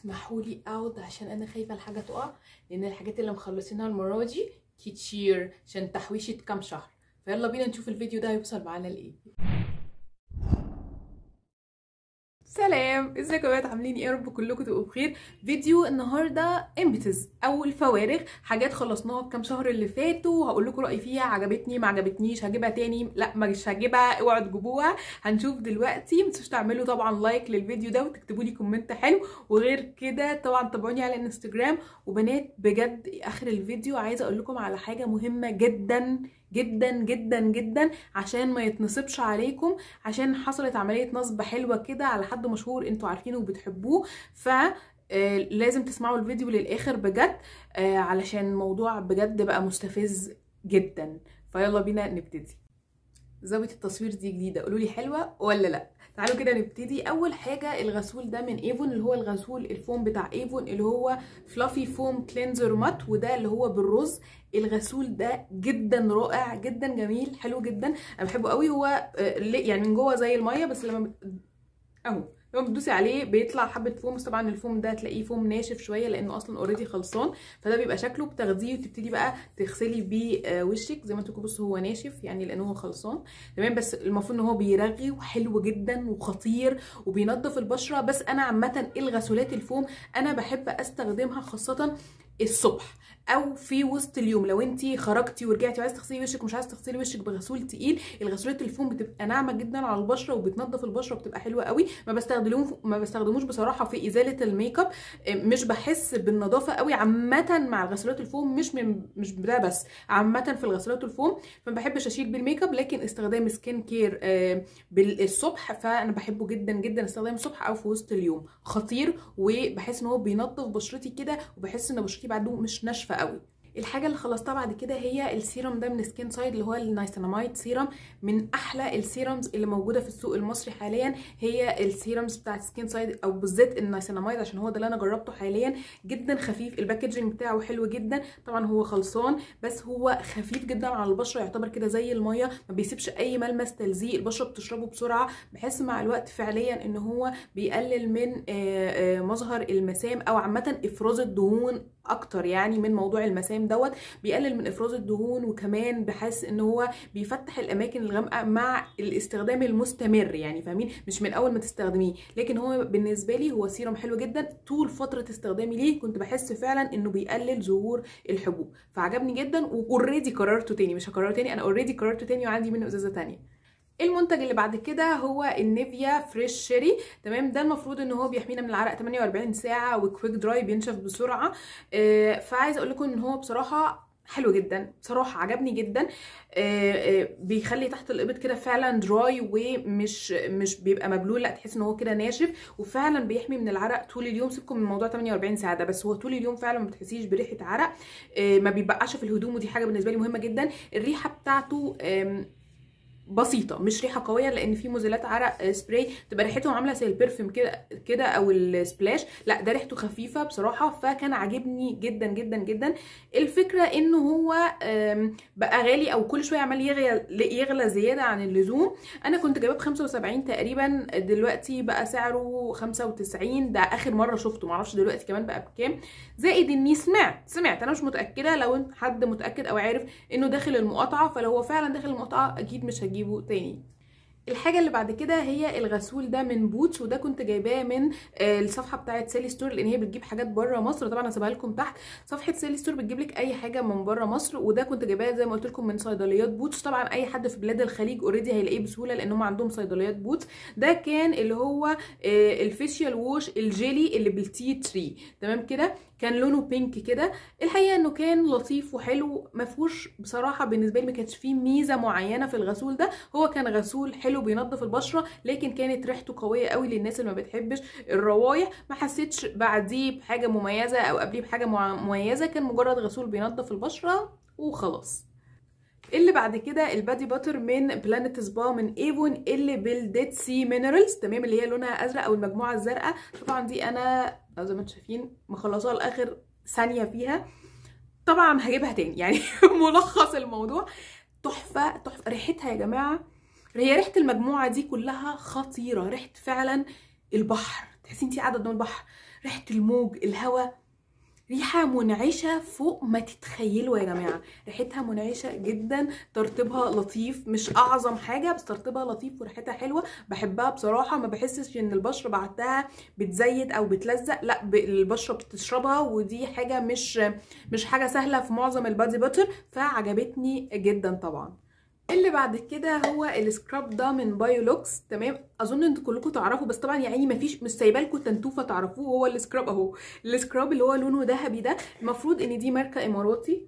اسمحوا لي اقعد عشان انا خايفه الحاجه تقع لان الحاجات اللي مخلصينها المره دي كتير عشان تحويشه كام شهر فيلا بينا نشوف الفيديو ده هيوصل معانا لايه سلام ازيكم يا بنات عاملين ايه يا رب كلكم تبقوا بخير فيديو النهارده امبتز او الفوارغ حاجات خلصناها بكام شهر اللي فاتوا هقول لكم رايي فيها عجبتني ما عجبتنيش هجيبها تاني لا مش هجيبها اوعوا تجيبوها هنشوف دلوقتي ما تنسوش تعملوا طبعا لايك للفيديو ده وتكتبوا لي كومنت حلو وغير كده طبعا تابعوني على الانستجرام وبنات بجد اخر الفيديو عايزه اقول لكم على حاجه مهمه جدا جدا جدا جدا عشان ما يتنصبش عليكم عشان حصلت عمليه نصب حلوه كده على حد مشهور انتوا عارفينه وبتحبوه ف آه لازم تسمعوا الفيديو للاخر بجد آه علشان الموضوع بجد بقى مستفز جدا فيلا بينا نبتدي زاويه التصوير دي جديده قولوا لي حلوه ولا لا تعالوا كده نبتدي اول حاجه الغسول ده من ايفون اللي هو الغسول الفوم بتاع ايفون اللي هو فلافي فوم كلينزر مات وده اللي هو بالرز الغسول ده جدا رائع جدا جميل حلو جدا انا بحبه قوي هو يعني من جوه زي الميه بس لما اهو لما بتدوسي عليه بيطلع حبه فوم بس طبعا الفوم ده تلاقيه فوم ناشف شويه لانه اصلا اوريدي خلصان فده بيبقى شكله بتاخديه وتبتدي بقى تغسلي بيه وشك زي ما انتوا بصوا هو ناشف يعني لانه هو خلصان تمام بس المفروض ان هو بيرغي وحلو جدا وخطير وبينظف البشره بس انا عامه الغسولات الفوم انا بحب استخدمها خاصه الصبح او في وسط اليوم لو انت خرجتي ورجعتي وعايزه تغسلي وشك ومش عايزه تغسلي وشك بغسول تقيل الغسولات الفوم بتبقى ناعمه جدا على البشره وبتنظف البشره وبتبقى حلوه قوي ما بستخدموش ما بستخدموش بصراحه في ازاله الميك اب مش بحس بالنظافه قوي عامه مع غسولات الفوم مش من مش ده بس عامه في الغسولات الفوم فما بحبش اشيل بالميك اب لكن استخدام سكين كير بالصبح فانا بحبه جدا جدا استخدام الصبح او في وسط اليوم خطير وبحس ان هو بينظف بشرتي كده وبحس ان بشرتي بعده مش ناشفه قوي الحاجه اللي خلصتها بعد كده هي السيرم ده من سكين سايد اللي هو النايسيناميد سيرم من احلى السيرمز اللي موجوده في السوق المصري حاليا هي السيرمز بتاعت سكين سايد او بالذات النايسيناميد عشان هو ده اللي انا جربته حاليا جدا خفيف الباكجينج بتاعه حلو جدا طبعا هو خلصان بس هو خفيف جدا على البشره يعتبر كده زي الميه ما بيسيبش اي ملمس تلزيق البشره بتشربه بسرعه بحس مع الوقت فعليا ان هو بيقلل من مظهر المسام او عامه افراز الدهون اكتر يعني من موضوع المسام دوت بيقلل من افراز الدهون وكمان بحس ان هو بيفتح الاماكن الغامقه مع الاستخدام المستمر يعني فاهمين مش من اول ما تستخدميه لكن هو بالنسبه لي هو سيرم حلو جدا طول فتره استخدامي ليه كنت بحس فعلا انه بيقلل ظهور الحبوب فعجبني جدا واوريدي قررته تاني مش هكرره تاني انا اوريدي قررته تاني وعندي منه ازازه تانيه المنتج اللي بعد كده هو النيفيا فريش شيري تمام ده المفروض ان هو بيحمينا من العرق 48 ساعه وكويك دراي بينشف بسرعه آه فعايزه اقول لكم ان هو بصراحه حلو جدا بصراحه عجبني جدا آه آه بيخلي تحت الابط كده فعلا دراي ومش مش بيبقى مبلول لا تحس ان هو كده ناشف وفعلا بيحمي من العرق طول اليوم سيبكم من موضوع 48 ساعه ده بس هو طول اليوم فعلا ما بتحسيش بريحه عرق ما بيبقاش في الهدوم ودي حاجه بالنسبه لي مهمه جدا الريحه بتاعته بسيطه مش ريحه قويه لان في مزيلات عرق سبراي تبقى ريحتهم عامله زي البرفيوم كده كده او السبلاش لا ده ريحته خفيفه بصراحه فكان عاجبني جدا جدا جدا الفكره انه هو بقى غالي او كل شويه عمال يغلى يغلى زياده عن اللزوم انا كنت جايباه ب 75 تقريبا دلوقتي بقى سعره 95 ده اخر مره شفته معرفش دلوقتي كمان بقى بكام زائد اني سمعت سمعت انا مش متاكده لو حد متاكد او عارف انه داخل المقاطعه فلو هو فعلا داخل المقاطعه اكيد مش هجيب هجيبه تاني الحاجه اللي بعد كده هي الغسول ده من بوتس وده كنت جايباه من الصفحه بتاعه سيلي ستور لان هي بتجيب حاجات بره مصر طبعا هسيبها لكم تحت صفحه سيلي ستور بتجيب لك اي حاجه من بره مصر وده كنت جايباه زي ما قلت لكم من صيدليات بوتس طبعا اي حد في بلاد الخليج اوريدي هيلاقيه بسهوله لان هم عندهم صيدليات بوتس ده كان اللي هو الفيشيال ووش الجيلي اللي بالتي تري تمام كده كان لونه بينك كده الحقيقه انه كان لطيف وحلو ما فيهوش بصراحه بالنسبه لي ما كانش فيه ميزه معينه في الغسول ده هو كان غسول حلو بينظف البشره لكن كانت ريحته قويه قوي للناس اللي ما بتحبش الروايح ما حسيتش بعديه بحاجه مميزه او قبليه بحاجه مميزه كان مجرد غسول بينظف البشره وخلاص اللي بعد كده البادي باتر من بلانت سبا من ايفون اللي بالديد سي مينرالز تمام اللي هي لونها ازرق او المجموعه الزرقاء طبعا دي انا زي ما انتم شايفين مخلصاها لاخر ثانيه فيها طبعا هجيبها تاني يعني ملخص الموضوع تحفه تحفه ريحتها يا جماعه هي ريحه المجموعه دي كلها خطيره ريحه فعلا البحر تحسي انت قاعده قدام البحر ريحه الموج الهواء ريحة منعشة فوق ما تتخيلوا يا جماعة ريحتها منعشة جدا ترطيبها لطيف مش أعظم حاجة بس ترطيبها لطيف وريحتها حلوة بحبها بصراحة ما بحسش إن البشرة بعدها بتزيد أو بتلزق لا البشرة بتشربها ودي حاجة مش مش حاجة سهلة في معظم البادي باتر فعجبتني جدا طبعا اللي بعد كده هو السكراب ده من بايولوكس تمام اظن انتوا كلكم تعرفوا بس طبعا يعني مفيش مش سايبه لكم تنتوفه تعرفوه هو السكراب اهو السكراب اللي هو لونه ذهبي ده المفروض ان دي ماركه اماراتي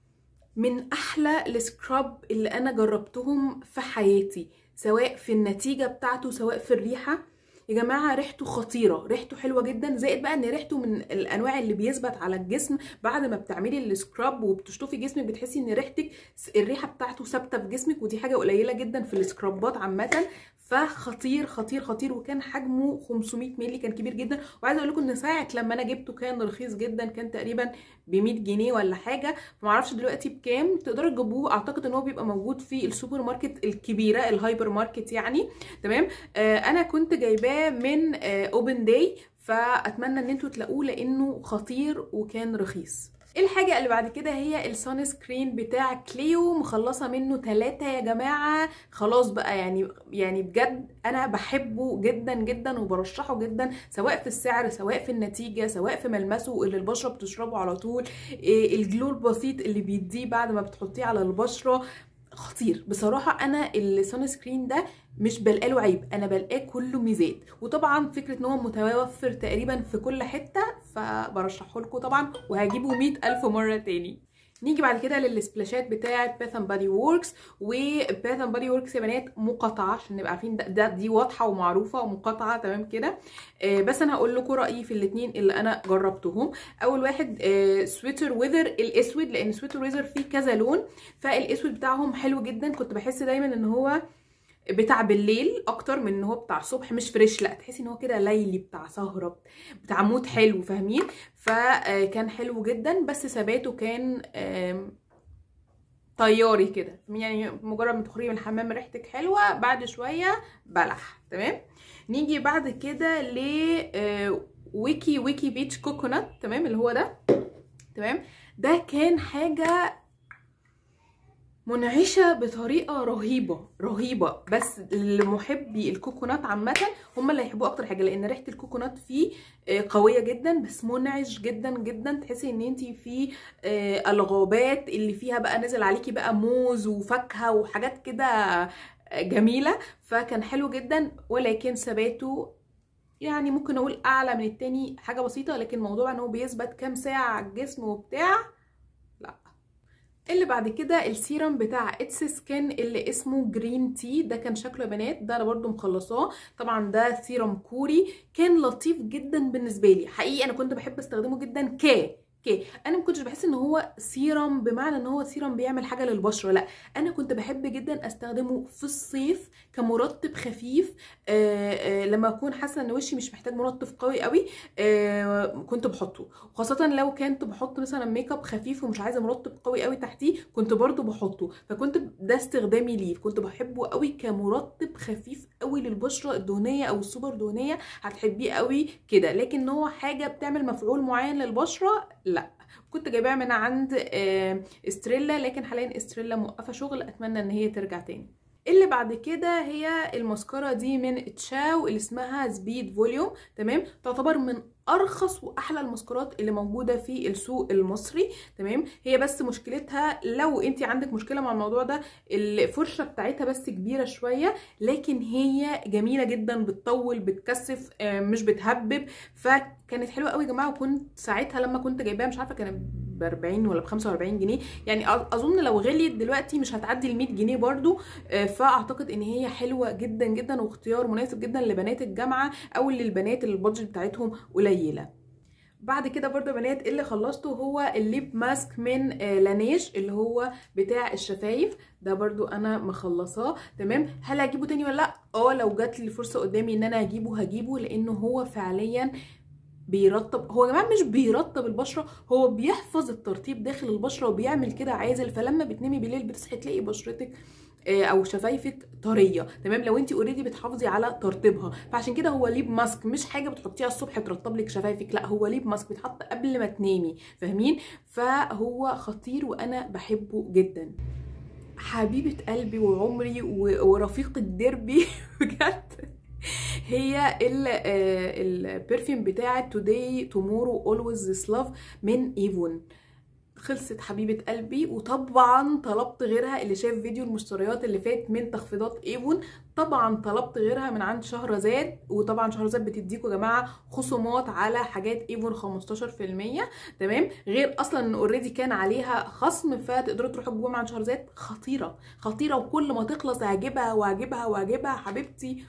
من احلى السكراب اللي انا جربتهم في حياتي سواء في النتيجه بتاعته سواء في الريحه يا جماعه ريحته خطيره ريحته حلوه جدا زائد بقى ان ريحته من الانواع اللي بيثبت على الجسم بعد ما بتعملي السكراب وبتشطفي جسمك بتحسي ان ريحتك الريحه بتاعته ثابته في جسمك ودي حاجه قليله جدا في السكرابات عامه فخطير خطير خطير وكان حجمه 500 مللي كان كبير جدا وعايزه اقول لكم ان ساعه لما انا جبته كان رخيص جدا كان تقريبا ب 100 جنيه ولا حاجه فمعرفش دلوقتي بكام تقدروا تجيبوه اعتقد ان هو بيبقى موجود في السوبر ماركت الكبيره الهايبر ماركت يعني تمام آه انا كنت جايباه من آه اوبن داي فاتمنى ان انتوا تلاقوه لانه خطير وكان رخيص الحاجة اللي بعد كده هي السان سكرين بتاع كليو مخلصة منه ثلاثة يا جماعة خلاص بقى يعني يعني بجد انا بحبه جدا جدا وبرشحه جدا سواء في السعر سواء في النتيجة سواء في ملمسه اللي البشرة بتشربه على طول إيه الجلو البسيط اللي بيديه بعد ما بتحطيه على البشرة خطير بصراحة انا السان سكرين ده مش بلقاله عيب انا بلقاه كله ميزات وطبعا فكره ان هو متوفر تقريبا في كل حته فبرشحه لكم طبعا وهجيبه 100000 مره تاني نيجي بعد كده للسبلاشات بتاعه باث اند بادي ووركس وباث اند بادي ووركس يا بنات مقاطعه عشان نبقى عارفين ده, ده دي واضحه ومعروفه ومقاطعه تمام كده آه بس انا هقول لكم رايي في الاثنين اللي انا جربتهم اول واحد آه سويتر ويذر الاسود لان سويتر ويذر فيه كذا لون فالاسود بتاعهم حلو جدا كنت بحس دايما ان هو بتاع بالليل اكتر من ان هو بتاع الصبح مش فريش لا تحسي ان هو كده ليلي بتاع سهره بتاع مود حلو فاهمين فكان حلو جدا بس ثباته كان طياري كده يعني مجرد ما تخرجي من الحمام ريحتك حلوه بعد شويه بلح تمام نيجي بعد كده ل ويكي ويكي بيتش كوكونات تمام اللي هو ده تمام ده كان حاجه منعشه بطريقه رهيبه رهيبه بس لمحبي الكوكونات عامه هم اللي هيحبوه اكتر حاجه لان ريحه الكوكونات فيه قويه جدا بس منعش جدا جدا تحسي ان انت في الغابات اللي فيها بقى نزل عليكي بقى موز وفاكهه وحاجات كده جميله فكان حلو جدا ولكن ثباته يعني ممكن اقول اعلى من التاني حاجه بسيطه لكن موضوع ان هو بيثبت كام ساعه على الجسم وبتاع اللي بعد كده السيرم بتاع اتس سكين اللي اسمه جرين تي ده كان شكله يا بنات ده انا برده مخلصاه طبعا ده سيرم كوري كان لطيف جدا بالنسبه لي حقيقي انا كنت بحب استخدمه جدا ك اوكي انا ما كنتش بحس ان هو سيرم بمعنى ان هو سيرم بيعمل حاجه للبشره لا انا كنت بحب جدا استخدمه في الصيف كمرطب خفيف آآ آآ لما اكون حاسه ان وشي مش محتاج مرطب قوي قوي كنت بحطه وخاصه لو كنت بحط مثلا ميك اب خفيف ومش عايزه مرطب قوي قوي تحتيه كنت برده بحطه فكنت ده استخدامي ليه كنت بحبه قوي كمرطب خفيف قوي للبشره الدهنيه او السوبر دهنيه هتحبيه قوي كده لكن هو حاجه بتعمل مفعول معين للبشره لا كنت جايباها من عند استريلا لكن حاليا استريلا موقفه شغل اتمنى ان هي ترجع تاني اللي بعد كده هي الماسكارا دي من تشاو اللي اسمها سبيد فوليوم تمام تعتبر من ارخص واحلى الماسكارات اللي موجوده في السوق المصري تمام هي بس مشكلتها لو انت عندك مشكله مع الموضوع ده الفرشه بتاعتها بس كبيره شويه لكن هي جميله جدا بتطول بتكثف مش بتهبب فكانت حلوه قوي يا جماعه وكنت ساعتها لما كنت جايباها مش عارفه كانت ب 40 ولا ب 45 جنيه يعني اظن لو غليت دلوقتي مش هتعدي ال 100 جنيه برده فاعتقد ان هي حلوه جدا جدا واختيار مناسب جدا لبنات الجامعه او للبنات اللي البادجت بتاعتهم قليله بعد كده برضه بنات اللي خلصته هو الليب ماسك من لانيش اللي هو بتاع الشفايف ده برضو انا مخلصاه تمام هل هجيبه تاني ولا لا اه لو جات لي فرصه قدامي ان انا اجيبه هجيبه لانه هو فعليا بيرطب هو يا جماعه مش بيرطب البشره هو بيحفظ الترطيب داخل البشره وبيعمل كده عازل فلما بتنامي بالليل بتصحي تلاقي بشرتك آه، او شفايفك طريه تمام لو انت اوريدي بتحافظي على ترطيبها فعشان كده هو ليب ماسك مش حاجه بتحطيها الصبح ترطب لك شفايفك لا هو ليب ماسك بيتحط قبل ما تنامي فاهمين فهو خطير وانا بحبه جدا حبيبه قلبي وعمري و- ورفيقه دربي بجد هي ال البرفيوم بتاعه today tomorrow always this love من ايفون خلصت حبيبة قلبي وطبعا طلبت غيرها اللي شاف فيديو المشتريات اللي فات من تخفيضات ايفون طبعا طلبت غيرها من عند شهرزاد وطبعا شهرزاد بتديكوا يا جماعه خصومات على حاجات ايفون 15% تمام غير اصلا ان اوريدي كان عليها خصم فتقدروا تروحوا تجيبوها من عند شهرزاد خطيره خطيره وكل ما تخلص اعجبها واعجبها واعجبها حبيبتي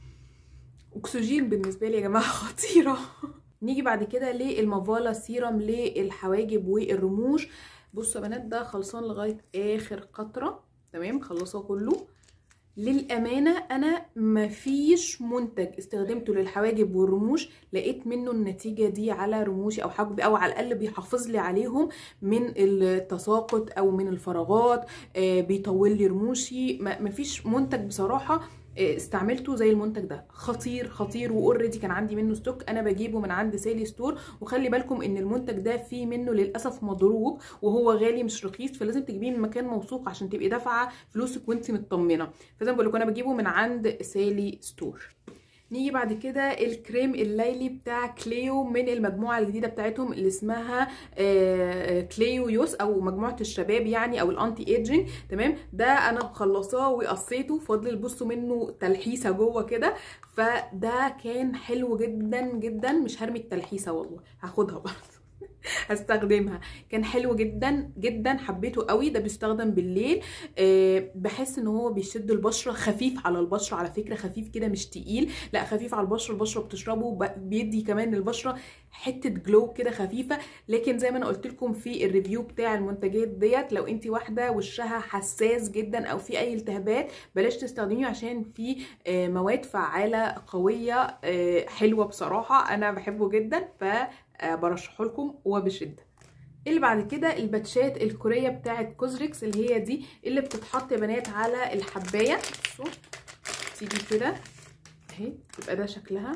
اكسجين بالنسبه لي يا جماعه خطيره نيجي بعد كده للمافالا سيرم للحواجب والرموش بصوا يا بنات ده خلصان لغايه اخر قطره تمام خلصوه كله للامانه انا مفيش منتج استخدمته للحواجب والرموش لقيت منه النتيجه دي على رموشي او حواجبي او على الاقل بيحافظ لي عليهم من التساقط او من الفراغات آه بيطول لي رموشي م- مفيش منتج بصراحه استعملته زي المنتج ده خطير خطير واوريدي كان عندي منه ستوك انا بجيبه من عند سالي ستور وخلي بالكم ان المنتج ده فيه منه للاسف مضروب وهو غالي مش رخيص فلازم تجيبيه من مكان موثوق عشان تبقي دافعه فلوسك وانت مطمنه فزي ما بقول لكم انا بجيبه من عند سالي ستور نيجي بعد كده الكريم الليلي بتاع كليو من المجموعه الجديده بتاعتهم اللي اسمها آه، كليو يوس او مجموعه الشباب يعني او الانتي ايجينج تمام ده انا مخلصاه وقصيته فاضل بصوا منه تلحيسه جوه كده فده كان حلو جدا جدا مش هرمي التلحيسه والله هاخدها برضه هستخدمها كان حلو جدا جدا حبيته قوي ده بيستخدم بالليل أه بحس ان هو بيشد البشره خفيف على البشره على فكره خفيف كده مش تقيل لا خفيف على البشره البشره بتشربه ب- بيدي كمان للبشره حته جلو كده خفيفه لكن زي ما انا قلت لكم في الريفيو بتاع المنتجات ديت لو انت واحده وشها حساس جدا او في اي التهابات بلاش تستخدميه عشان في آه، مواد فعاله قويه آه، حلوه بصراحه انا بحبه جدا فبرشحه لكم وبشده اللي بعد كده الباتشات الكوريه بتاعت كوزريكس اللي هي دي اللي بتتحط يا بنات على الحبايه بصوا تيجي كده اهي تبقى ده شكلها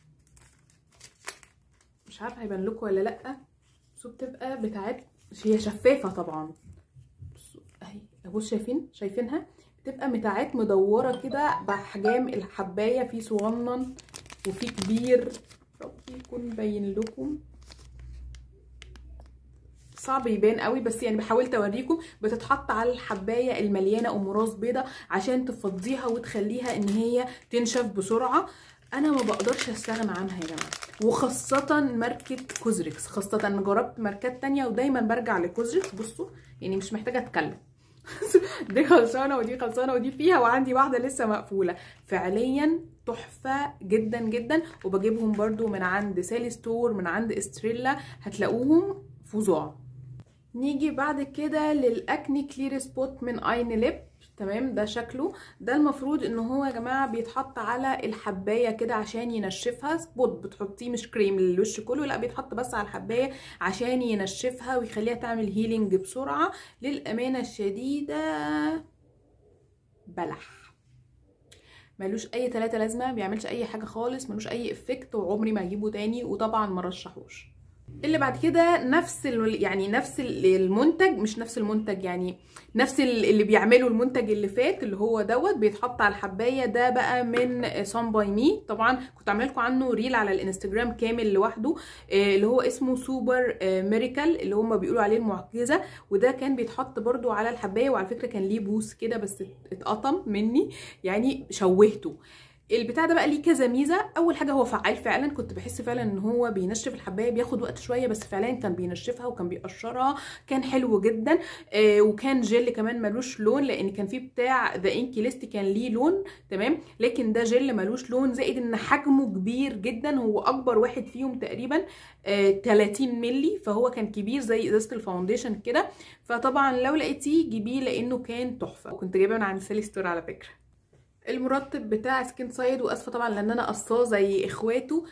مش عارفه هيبان لكم ولا لا بصوا بتبقى بتاعت هي شفافه طبعا بصوا اهي بصوا شايفين شايفينها بتبقى متاعات مدوره كده باحجام الحبايه في صغنن وفي كبير ربي يكون باين لكم صعب يبان قوي بس يعني بحاولت اوريكم بتتحط على الحبايه المليانه ام راس بيضه عشان تفضيها وتخليها ان هي تنشف بسرعه انا ما بقدرش استغنى عنها يا جماعه وخاصه ماركه كوزريكس خاصه انا جربت ماركات تانية ودايما برجع لكوزريكس بصوا يعني مش محتاجه اتكلم دي خلصانه ودي خلصانه ودي فيها وعندي واحده لسه مقفوله فعليا تحفه جدا جدا وبجيبهم برضو من عند سالي ستور من عند استريلا هتلاقوهم فظاع نيجي بعد كده للاكني كلير سبوت من اين ليب تمام ده شكله ده المفروض ان هو يا جماعه بيتحط على الحبايه كده عشان ينشفها سبوت بتحطيه مش كريم للوش كله لا بيتحط بس على الحبايه عشان ينشفها ويخليها تعمل هيلينج بسرعه للامانه الشديده بلح ملوش اي تلاتة لازمه ما بيعملش اي حاجه خالص ملوش اي افكت وعمري ما اجيبه تاني وطبعا ما رشحوش اللي بعد كده نفس ال... يعني نفس المنتج مش نفس المنتج يعني نفس اللي بيعملوا المنتج اللي فات اللي هو دوت بيتحط على الحبايه ده بقى من سان باي مي طبعا كنت عامله لكم عنه ريل على الانستجرام كامل لوحده اللي هو اسمه سوبر ميريكال اللي هم بيقولوا عليه المعجزه وده كان بيتحط برده على الحبايه وعلى فكره كان ليه بوس كده بس اتقطم مني يعني شوهته البتاع ده بقى ليه كذا ميزه اول حاجه هو فعال فعلا كنت بحس فعلا ان هو بينشف الحبايه بياخد وقت شويه بس فعلا كان بينشفها وكان بيقشرها كان حلو جدا آه وكان جل كمان ملوش لون لان كان في بتاع ذا انكي ليست كان ليه لون تمام لكن ده جل ملوش لون زائد ان حجمه كبير جدا هو اكبر واحد فيهم تقريبا آه 30 مللي فهو كان كبير زي ازازه الفاونديشن كده فطبعا لو لقيتيه جيبيه لانه كان تحفه وكنت جايبه من عند سالي ستور على فكره المرطب بتاع سكين سايد واسفه طبعا لان انا قصاه زي اخواته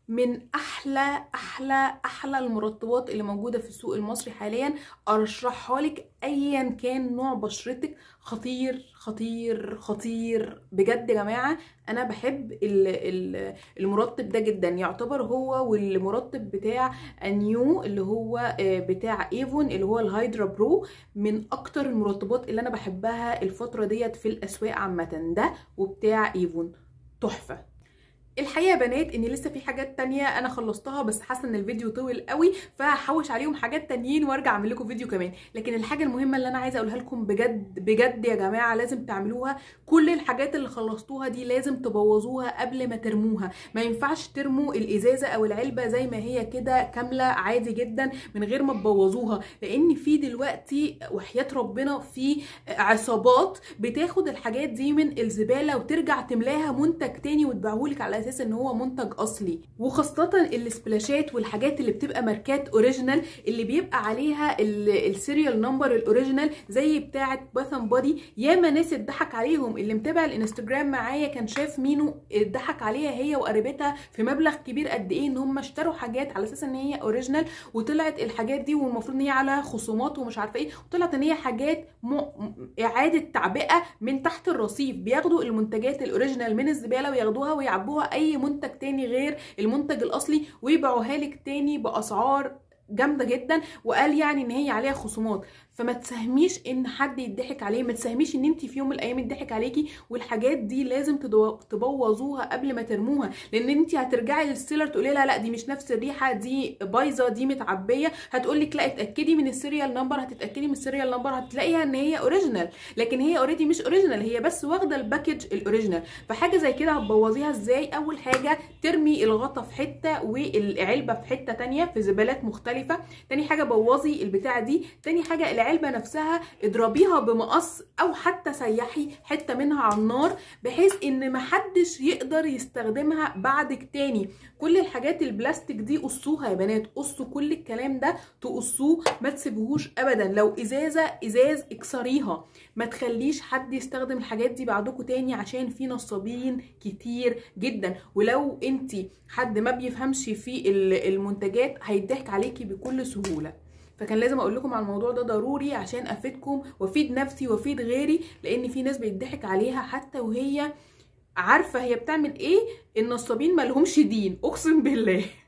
من احلى احلى احلى المرطبات اللي موجوده في السوق المصري حاليا ارشحها لك ايا كان نوع بشرتك خطير خطير خطير بجد يا جماعه انا بحب ال- ال- المرطب ده جدا يعتبر هو والمرطب بتاع انيو اللي هو آه، بتاع ايفون اللي هو الهايدرا برو من اكتر المرطبات اللي انا بحبها الفتره ديت في الاسواق عامه ده وبتاع ايفون تحفه الحقيقه يا بنات ان لسه في حاجات تانية انا خلصتها بس حاسه ان الفيديو طويل قوي فهحوش عليهم حاجات تانيين وارجع اعمل لكم فيديو كمان لكن الحاجه المهمه اللي انا عايزه اقولها لكم بجد بجد يا جماعه لازم تعملوها كل الحاجات اللي خلصتوها دي لازم تبوظوها قبل ما ترموها ما ينفعش ترموا الازازه او العلبه زي ما هي كده كامله عادي جدا من غير ما تبوظوها لان في دلوقتي وحياه ربنا في عصابات بتاخد الحاجات دي من الزباله وترجع تملاها منتج تاني وتبيعهولك على اساس ان هو منتج اصلي وخاصه السبلاشات والحاجات اللي بتبقى ماركات اوريجينال اللي بيبقى عليها ال- السيريال نمبر الاوريجينال زي بتاعه باث بودي ياما ناس اتضحك عليهم اللي متابع الانستجرام معايا كان شاف مينو اتضحك عليها هي وقريبتها في مبلغ كبير قد ايه ان هم اشتروا حاجات على اساس ان هي اوريجينال وطلعت الحاجات دي والمفروض ان هي على خصومات ومش عارفه ايه وطلعت ان هي حاجات م... م- اعاده تعبئه من تحت الرصيف بياخدوا المنتجات الاوريجينال من الزباله وياخدوها ويعبوها اي منتج تاني غير المنتج الاصلي ويبيعوها لك تاني باسعار جامده جدا وقال يعني ان هي عليها خصومات فما تساهميش ان حد يضحك عليه ما تساهميش ان انت في يوم من الايام يضحك عليكي والحاجات دي لازم تدو- تبوظوها قبل ما ترموها لان انت هترجعي للسيلر تقولي لها لا دي مش نفس الريحه دي بايظه دي متعبيه هتقول لك لا اتاكدي من السيريال نمبر هتتاكدي من السيريال نمبر هتلاقيها ان هي اوريجينال لكن هي اوريدي مش اوريجينال هي بس واخده الباكج الاوريجينال فحاجه زي كده هتبوظيها ازاي اول حاجه ترمي الغطا في حته والعلبه في حته تانية في زبالات مختلفه تاني حاجه بوظي البتاعه دي تاني حاجه العلبه نفسها اضربيها بمقص او حتى سيحي حته منها على النار بحيث ان محدش يقدر يستخدمها بعدك تاني كل الحاجات البلاستيك دي قصوها يا بنات قصوا كل الكلام ده تقصوه ما تسيبوهوش ابدا لو ازازه ازاز اكسريها ما تخليش حد يستخدم الحاجات دي بعدكم تاني عشان في نصابين كتير جدا ولو انت حد ما بيفهمش في ال- المنتجات هيضحك عليكي بكل سهوله فكان لازم اقول لكم على الموضوع ده ضروري عشان افيدكم وافيد نفسي وافيد غيري لان في ناس بيضحك عليها حتى وهي عارفه هي بتعمل ايه النصابين مالهمش دين اقسم بالله